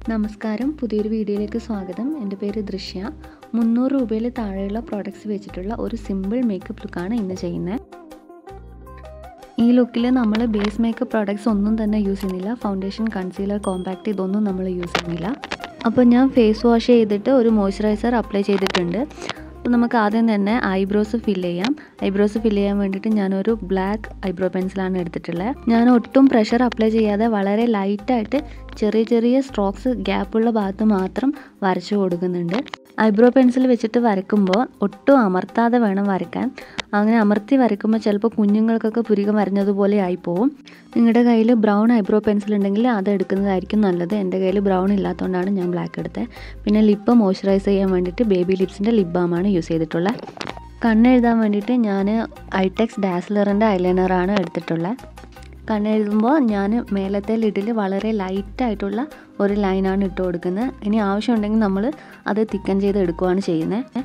നമസ്കാരം പുതിയൊരു വീഡിയോയിലേക്ക് സ്വാഗതം എൻ്റെ പേര് ദൃശ്യ മുന്നൂറ് രൂപയിൽ താഴെയുള്ള പ്രോഡക്റ്റ്സ് വെച്ചിട്ടുള്ള ഒരു സിമ്പിൾ മേക്കപ്പ് ലുക്കാണ് ഇന്ന് ചെയ്യുന്നത് ഈ ലുക്കിൽ നമ്മൾ ബേസ് മേക്കപ്പ് പ്രോഡക്റ്റ്സ് ഒന്നും തന്നെ യൂസ് ചെയ്യുന്നില്ല ഫൗണ്ടേഷൻ കൺസീലർ കോമ്പാക്റ്റ് ഇതൊന്നും നമ്മൾ യൂസ് ചെയ്യുന്നില്ല അപ്പോൾ ഞാൻ ഫേസ് വാഷ് ചെയ്തിട്ട് ഒരു മോയ്സ്ചറൈസർ അപ്ലൈ ചെയ്തിട്ടുണ്ട് അപ്പോൾ നമുക്ക് ആദ്യം തന്നെ ഐബ്രോസ് ഫില്ല് ചെയ്യാം ഐബ്രോസ് ഫില്ല് ചെയ്യാൻ വേണ്ടിയിട്ട് ഞാനൊരു ബ്ലാക്ക് ഐബ്രോ പെൻസിലാണ് എടുത്തിട്ടുള്ളത് ഞാൻ ഒട്ടും പ്രഷർ അപ്ലൈ ചെയ്യാതെ വളരെ ലൈറ്റായിട്ട് ചെറിയ ചെറിയ സ്ട്രോക്സ് ഗ്യാപ്പുള്ള ഭാഗത്ത് മാത്രം വരച്ചു കൊടുക്കുന്നുണ്ട് ഐബ്രോ പെൻസിൽ വെച്ചിട്ട് വരയ്ക്കുമ്പോൾ ഒട്ടും അമർത്താതെ വേണം വരയ്ക്കാൻ അങ്ങനെ അമർത്തി വരയ്ക്കുമ്പോൾ ചിലപ്പോൾ കുഞ്ഞുങ്ങൾക്കൊക്കെ പുരികം വരഞ്ഞതുപോലെ ആയിപ്പോവും നിങ്ങളുടെ കയ്യിൽ ബ്രൗൺ ഐബ്രോ പെൻസിൽ ഉണ്ടെങ്കിൽ അത് എടുക്കുന്നതായിരിക്കും നല്ലത് എൻ്റെ കയ്യിൽ ബ്രൗൺ ഇല്ലാത്തതുകൊണ്ടാണ് ഞാൻ ബ്ലാക്ക് എടുത്തത് പിന്നെ ലിപ്പ് മോയ്സ്ചറൈസ് ചെയ്യാൻ വേണ്ടിയിട്ട് ബേബി ലിപ്സിൻ്റെ ലിപ് ബാമാണ് യൂസ് ചെയ്തിട്ടുള്ളത് കണ്ണെഴുതാൻ വേണ്ടിയിട്ട് ഞാൻ ഐടെക്സ് ഡാസ്ലറിൻ്റെ ഐലൈനറാണ് എടുത്തിട്ടുള്ളത് കണ്ണെഴുതുമ്പോൾ ഞാൻ മേലത്തെ ലിഡിൽ വളരെ ലൈറ്റായിട്ടുള്ള ഒരു ലൈനാണ് ഇട്ട് കൊടുക്കുന്നത് ഇനി ആവശ്യമുണ്ടെങ്കിൽ നമ്മൾ അത് തിക്കൻ ചെയ്ത് എടുക്കുകയാണ് ചെയ്യുന്നത്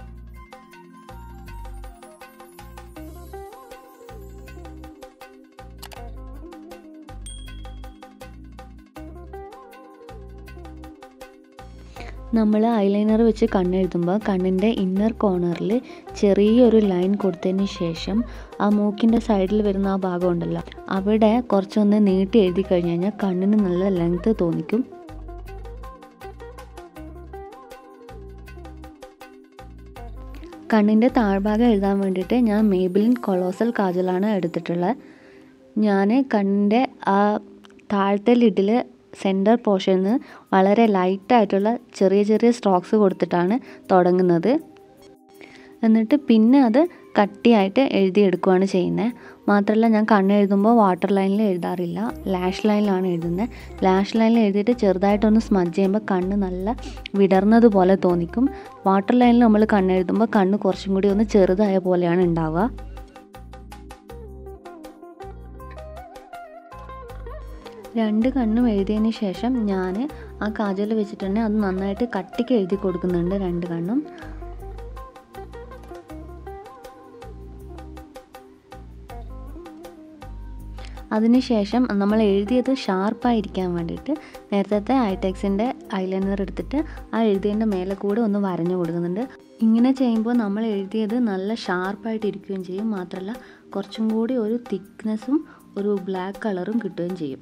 നമ്മൾ ഐലൈനർ വെച്ച് കണ്ണെഴുതുമ്പോൾ കണ്ണിൻ്റെ ഇന്നർ കോർണറിൽ ചെറിയൊരു ലൈൻ കൊടുത്തതിന് ശേഷം ആ മൂക്കിൻ്റെ സൈഡിൽ വരുന്ന ആ ഭാഗം ഉണ്ടല്ലോ അവിടെ കുറച്ചൊന്ന് നീട്ടി എഴുതി കഴിഞ്ഞ് കഴിഞ്ഞാൽ കണ്ണിന് നല്ല ലെങ്ത് തോന്നിക്കും കണ്ണിൻ്റെ താഴ്ഭാഗം എഴുതാൻ വേണ്ടിയിട്ട് ഞാൻ മേബിലിൻ കൊളോസൽ കാജലാണ് എടുത്തിട്ടുള്ളത് ഞാൻ കണ്ണിൻ്റെ ആ താഴത്തെ ലിഡിൽ സെൻറ്റർ പോർഷനിൽ നിന്ന് വളരെ ലൈറ്റായിട്ടുള്ള ചെറിയ ചെറിയ സ്ട്രോക്സ് കൊടുത്തിട്ടാണ് തുടങ്ങുന്നത് എന്നിട്ട് പിന്നെ അത് കട്ടിയായിട്ട് എഴുതിയെടുക്കുകയാണ് ചെയ്യുന്നത് മാത്രമല്ല ഞാൻ കണ്ണെഴുതുമ്പോൾ വാട്ടർ ലൈനിൽ എഴുതാറില്ല ലാഷ് ലൈനിലാണ് എഴുതുന്നത് ലാഷ് ലൈനിൽ എഴുതിയിട്ട് ചെറുതായിട്ടൊന്ന് സ്മജ് ചെയ്യുമ്പോൾ കണ്ണ് നല്ല വിടർന്നതുപോലെ തോന്നിക്കും വാട്ടർ ലൈനിൽ നമ്മൾ കണ്ണെഴുതുമ്പോൾ കണ്ണ് കുറച്ചും കൂടി ഒന്ന് ചെറുതായ പോലെയാണ് ഉണ്ടാവുക രണ്ട് കണ്ണും എഴുതിയതിന് ശേഷം ഞാൻ ആ കാജൽ വെച്ചിട്ട് തന്നെ അത് നന്നായിട്ട് കട്ടിക്ക് എഴുതി കൊടുക്കുന്നുണ്ട് രണ്ട് കണ്ണും അതിനുശേഷം നമ്മൾ എഴുതിയത് ഷാർപ്പായിരിക്കാൻ വേണ്ടിയിട്ട് നേരത്തെ ഐടെക്സിൻ്റെ ഐലൈനർ എടുത്തിട്ട് ആ എഴുതിയതിൻ്റെ മേലെ കൂടെ ഒന്ന് വരഞ്ഞു കൊടുക്കുന്നുണ്ട് ഇങ്ങനെ ചെയ്യുമ്പോൾ നമ്മൾ എഴുതിയത് നല്ല ഷാർപ്പായിട്ട് ഇരിക്കുകയും ചെയ്യും മാത്രമല്ല കുറച്ചും കൂടി ഒരു തിക്നെസ്സും ഒരു ബ്ലാക്ക് കളറും കിട്ടുകയും ചെയ്യും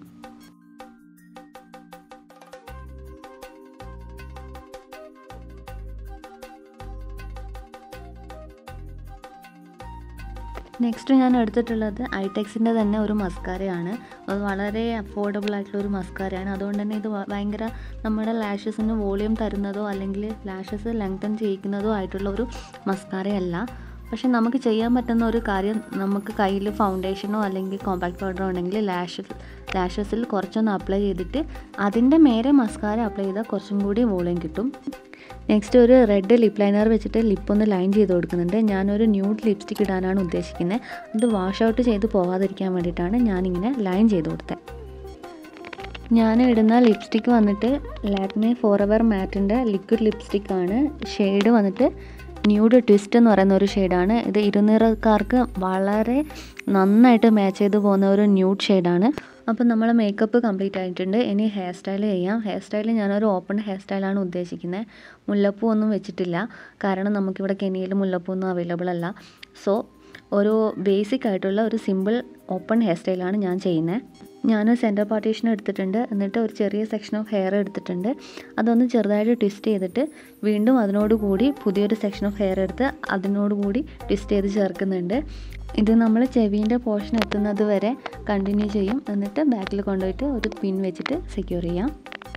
നെക്സ്റ്റ് ഞാൻ എടുത്തിട്ടുള്ളത് ഐടെക്സിൻ്റെ തന്നെ ഒരു മസ്കാരയാണ് അത് വളരെ അഫോർഡബിൾ ആയിട്ടുള്ള ഒരു മസ്കാരയാണ് അതുകൊണ്ട് തന്നെ ഇത് ഭയങ്കര നമ്മുടെ ലാഷസിന് വോളിയം തരുന്നതോ അല്ലെങ്കിൽ ലാഷസ് ലെങ്തൻ ചെയ്യിക്കുന്നതോ ആയിട്ടുള്ള ഒരു മസ്കാരയല്ല പക്ഷെ നമുക്ക് ചെയ്യാൻ പറ്റുന്ന ഒരു കാര്യം നമുക്ക് കയ്യിൽ ഫൗണ്ടേഷനോ അല്ലെങ്കിൽ കോമ്പാക്ട് പൗഡറോ ഉണ്ടെങ്കിൽ ലാഷ് ലാഷസിൽ കുറച്ചൊന്ന് അപ്ലൈ ചെയ്തിട്ട് അതിൻ്റെ മേലെ മസ്കാര അപ്ലൈ ചെയ്താൽ കുറച്ചും കൂടി വോളിയം കിട്ടും നെക്സ്റ്റ് ഒരു റെഡ് ലിപ് ലൈനർ വെച്ചിട്ട് ലിപ്പ് ഒന്ന് ലൈൻ ചെയ്ത് കൊടുക്കുന്നുണ്ട് ഞാനൊരു ന്യൂഡ് ലിപ്സ്റ്റിക് ഇടാനാണ് ഉദ്ദേശിക്കുന്നത് അത് വാഷ് ഔട്ട് ചെയ്ത് പോകാതിരിക്കാൻ വേണ്ടിയിട്ടാണ് ഞാനിങ്ങനെ ലൈൻ ചെയ്ത് കൊടുത്തത് ഞാൻ ഇടുന്ന ലിപ്സ്റ്റിക്ക് വന്നിട്ട് ലാക്മേ ഫോർ എവർ മാറ്റിൻ്റെ ലിക്വിഡ് ലിപ്സ്റ്റിക്കാണ് ഷെയ്ഡ് വന്നിട്ട് ന്യൂഡ് ട്വിസ്റ്റ് എന്ന് പറയുന്ന ഒരു ഷെയ്ഡാണ് ഇത് ഇരുനിറക്കാർക്ക് വളരെ നന്നായിട്ട് മാച്ച് ചെയ്ത് പോകുന്ന ഒരു ന്യൂഡ് ഷെയ്ഡാണ് അപ്പം നമ്മൾ മേക്കപ്പ് കംപ്ലീറ്റ് ആയിട്ടുണ്ട് ഇനി ഹെയർ സ്റ്റൈൽ ചെയ്യാം ഹെയർ സ്റ്റൈൽ ഞാനൊരു ഓപ്പൺ ഹെയർ സ്റ്റൈലാണ് ഉദ്ദേശിക്കുന്നത് മുല്ലപ്പൂ ഒന്നും വെച്ചിട്ടില്ല കാരണം നമുക്കിവിടെ കെനിയിൽ മുല്ലപ്പൂ ഒന്നും അവൈലബിൾ അല്ല സോ ഒരു ബേസിക് ആയിട്ടുള്ള ഒരു സിമ്പിൾ ഓപ്പൺ ഹെയർ സ്റ്റൈലാണ് ഞാൻ ചെയ്യുന്നത് ഞാൻ സെൻറ്റർ പാർട്ടീഷൻ എടുത്തിട്ടുണ്ട് എന്നിട്ട് ഒരു ചെറിയ സെക്ഷൻ ഓഫ് ഹെയർ എടുത്തിട്ടുണ്ട് അതൊന്ന് ചെറുതായിട്ട് ട്വിസ്റ്റ് ചെയ്തിട്ട് വീണ്ടും അതിനോട് കൂടി പുതിയൊരു സെക്ഷൻ ഓഫ് ഹെയർ എടുത്ത് അതിനോട് കൂടി ട്വിസ്റ്റ് ചെയ്ത് ചേർക്കുന്നുണ്ട് ഇത് നമ്മൾ ചെവീൻ്റെ പോർഷൻ എത്തുന്നത് വരെ കണ്ടിന്യൂ ചെയ്യും എന്നിട്ട് ബാക്കിൽ കൊണ്ടുപോയിട്ട് ഒരു പിൻ വെച്ചിട്ട് സെക്യൂർ ചെയ്യാം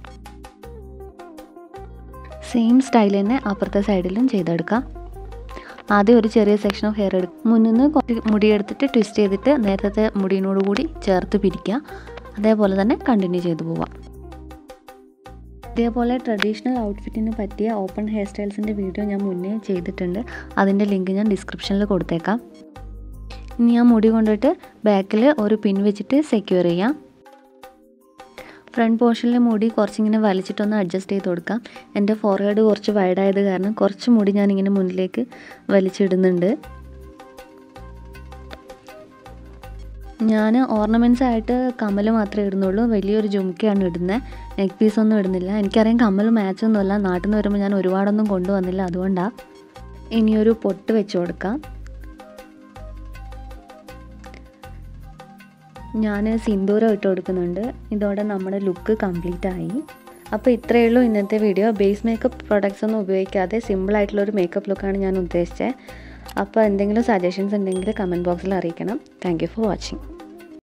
സെയിം സ്റ്റൈൽ തന്നെ അപ്പുറത്തെ സൈഡിലും ചെയ്തെടുക്കാം ആദ്യം ഒരു ചെറിയ സെക്ഷൻ ഓഫ് ഹെയർ എടുക്കും മുന്നിൽ നിന്ന് കുറച്ച് മുടി എടുത്തിട്ട് ട്വിസ്റ്റ് ചെയ്തിട്ട് നേരത്തെ മുടിയിനോട് കൂടി ചേർത്ത് പിരിക്കുക അതേപോലെ തന്നെ കണ്ടിന്യൂ ചെയ്തു പോവാം ഇതേപോലെ ട്രഡീഷണൽ ഔട്ട്ഫിറ്റിന് പറ്റിയ ഓപ്പൺ ഹെയർ സ്റ്റൈൽസിൻ്റെ വീഡിയോ ഞാൻ മുന്നേ ചെയ്തിട്ടുണ്ട് അതിൻ്റെ ലിങ്ക് ഞാൻ ഡിസ്ക്രിപ്ഷനിൽ കൊടുത്തേക്കാം ഇനി ഞാൻ മുടി കൊണ്ടുപോയിട്ട് ബാക്കിൽ ഒരു പിൻ വെച്ചിട്ട് സെക്യൂർ ചെയ്യാം ഫ്രണ്ട് പോർഷനിലെ മുടി കുറച്ചിങ്ങനെ വലിച്ചിട്ടൊന്ന് അഡ്ജസ്റ്റ് ചെയ്ത് കൊടുക്കാം എൻ്റെ ഫോർഹെഡ് കുറച്ച് വൈഡായത് കാരണം കുറച്ച് മുടി ഞാനിങ്ങനെ മുന്നിലേക്ക് വലിച്ചിടുന്നുണ്ട് ഞാൻ ഓർണമെൻറ്റ്സ് ആയിട്ട് കമ്മൽ മാത്രമേ ഇടുന്നുള്ളൂ വലിയൊരു ജുംക്കയാണ് ഇടുന്നത് നെക്ക് പീസ് ഒന്നും ഇടുന്നില്ല എനിക്കറിയാം കമ്മൽ മാച്ചൊന്നുമല്ല നാട്ടിൽ നിന്ന് വരുമ്പോൾ ഞാൻ ഒരുപാടൊന്നും കൊണ്ടുവന്നില്ല അതുകൊണ്ടാണ് ഇനിയൊരു പൊട്ട് വെച്ച് കൊടുക്കാം ഞാൻ സിന്ദൂരം ഇട്ട് കൊടുക്കുന്നുണ്ട് ഇതോടെ നമ്മുടെ ലുക്ക് കംപ്ലീറ്റ് ആയി അപ്പോൾ ഇത്രയേ ഉള്ളൂ ഇന്നത്തെ വീഡിയോ ബേസ് മേക്കപ്പ് പ്രോഡക്റ്റ്സ് ഒന്നും ഉപയോഗിക്കാതെ സിമ്പിളായിട്ടുള്ളൊരു മേക്കപ്പ് ലുക്കാണ് ഞാൻ ഉദ്ദേശിച്ചത് അപ്പോൾ എന്തെങ്കിലും സജഷൻസ് ഉണ്ടെങ്കിൽ കമൻറ്റ് ബോക്സിൽ അറിയിക്കണം താങ്ക് യു ഫോർ വാച്ചിങ്